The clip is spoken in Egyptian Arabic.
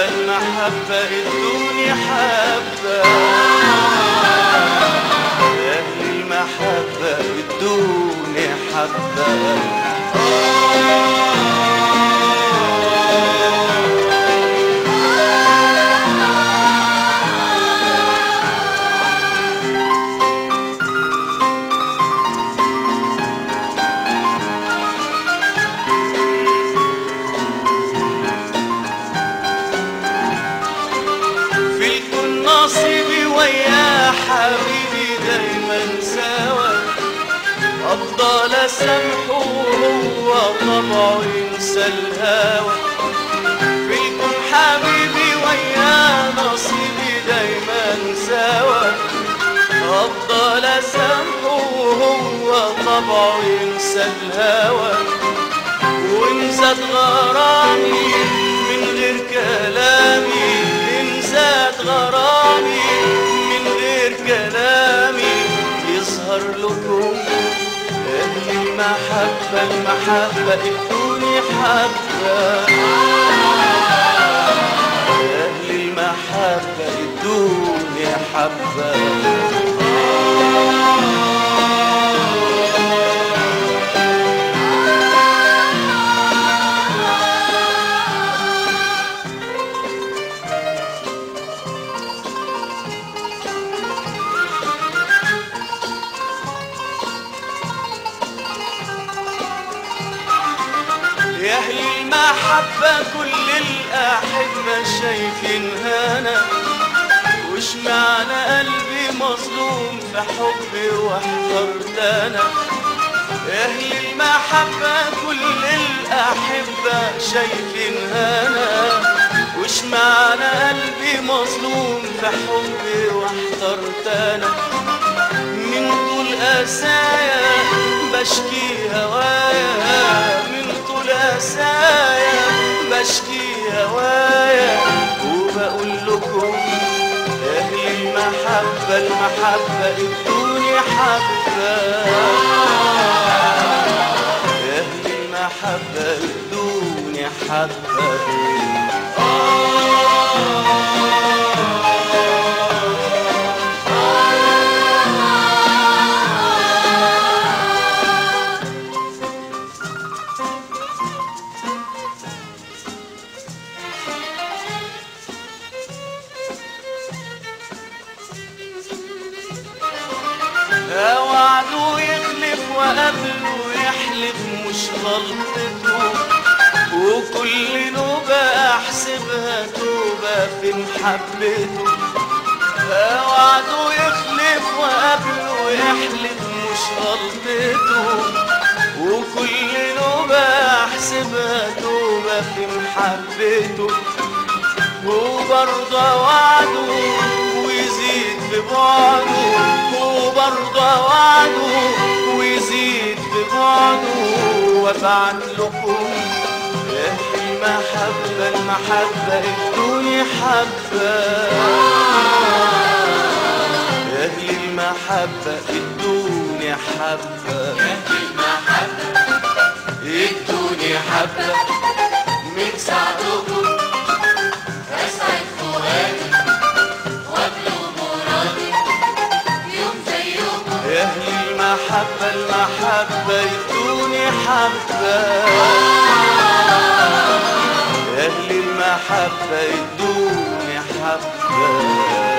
المحبة المحبة ادوني حبة أهل المحبة ادوني حبة في الكون نصيبي ويا حبيبي دايما سوا أفضل أسامحه وهو طبعه ينسى الهوى في الكون حبيبي ويا نصيبي دايما سوا أفضل أسامحه وهو طبعه ينسى الهوى وإن زاد غرامي من غير كلامي إن زاد غرامي من غير كلامي يظهر لكم أهل المحبة المحبة ادوني حبة أهل المحبة ادوني حبة يا أهل المحبة كل الأحبة شايفين هنا وش معنى قلبي مظلوم في حبي واحترت أنا يا أهل المحبة كل الأحبة شايفين هنا وش معنى قلبي مظلوم في حبي واحترت أنا من طول أسايا بشكي هوايا من طول أسايا بشكي هوايا وبقول لكم يا أهل المحبة المحبة ادوني حبة يا أهل المحبة ادوني حبة وعده يخلف وقبله يحلف مش غلطته وكل نوبة أحسبها توبة في محبته وعده يخلف وقبله يحلف مش غلطته وكل نوبة أحسبها توبة في محبته وبرضه وعده ويزيد ببعده وبرضه وعده ويزيد ببعده وابعت لكم يا أهل المحبة المحبة ادوني حبة يا أهل المحبة ادوني حبة ادوني حبة من سعدكم أسعد فؤادي وابلغ مرادي يوم زيكم يا أهل المحبة المحبة ادوني حبة يا أهل المحبة ادوني حبة